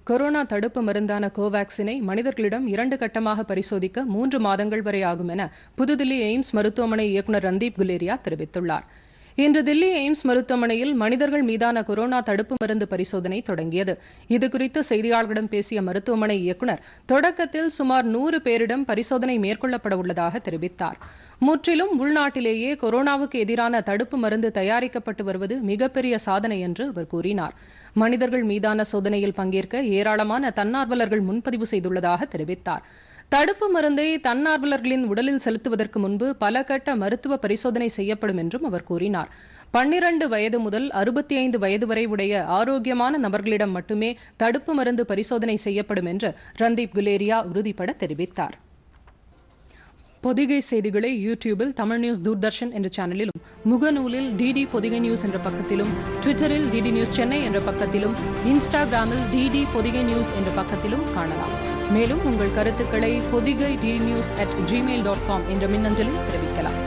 corona தடுப்பு மருந்தான கோவாக்சினை மனிதர்களிடம் இரண்டு கட்டமாக பரிசோதிக்க மூன்று மாதங்கள் வரை ஆகும் என புதுதில்லி எய்ம்ஸ் மருத்துவமனை இயக்குநர் ரந்தீப் குலேரியா தெரிவித்துள்ளார் இன்று தில்லி எய்ம்ஸ் மருத்துவமனையில் மனிதர்கள் மீதான கொரோனா தடுப்பு மருந்து பரிசோதனை தொடங்கியது இதுகுறித்து செய்தியாளர்களிடம் பேசிய மருத்துவமனை இயக்குநர் தொடக்கத்தில் சுமார் நூறு பேரிடம் பரிசோதனை மேற்கொள்ளப்பட உள்ளதாக தெரிவித்தார் முற்றிலும் உள்நாட்டிலேயே கொரோனாவுக்கு எதிரான தடுப்பு மருந்து தயாரிக்கப்பட்டு வருவது மிகப்பெரிய சாதனை என்று அவர் கூறினார் மனிதர்கள் மீதான சோதனையில் பங்கேற்க ஏராளமான தன்னார்வலர்கள் முன்பதிவு செய்துள்ளதாக தெரிவித்தார் தடுப்பு மருந்தை தன்னார்வலர்களின் உடலில் செலுத்துவதற்கு முன்பு பல கட்ட மருத்துவ பரிசோதனை செய்யப்படும் என்றும் அவர் கூறினார் பன்னிரண்டு வயது முதல் அறுபத்தி ஐந்து வயது வரை உடைய ஆரோக்கியமான நபர்களிடம் மட்டுமே தடுப்பு மருந்து பரிசோதனை செய்யப்படும் என்று ரந்தீப் குலேரியா உறுதிபட தெரிவித்தார் பொதிகை செய்திகளை யூடியூபில் தமிழ் நியூஸ் தூர்தர்ஷன் என்ற சேனலிலும் முகநூலில் டிடி பொதிகை நியூஸ் என்ற பக்கத்திலும் ட்விட்டரில் டிடி நியூஸ் சென்னை என்ற பக்கத்திலும் இன்ஸ்டாகிராமில் டிடி பொதிகை நியூஸ் என்ற பக்கத்திலும் காணலாம் மேலும் உங்கள் கருத்துக்களை Podhigai D news at Gmail dot com என்ற மின்னஞ்சலில் தெரிவிக்கலாம்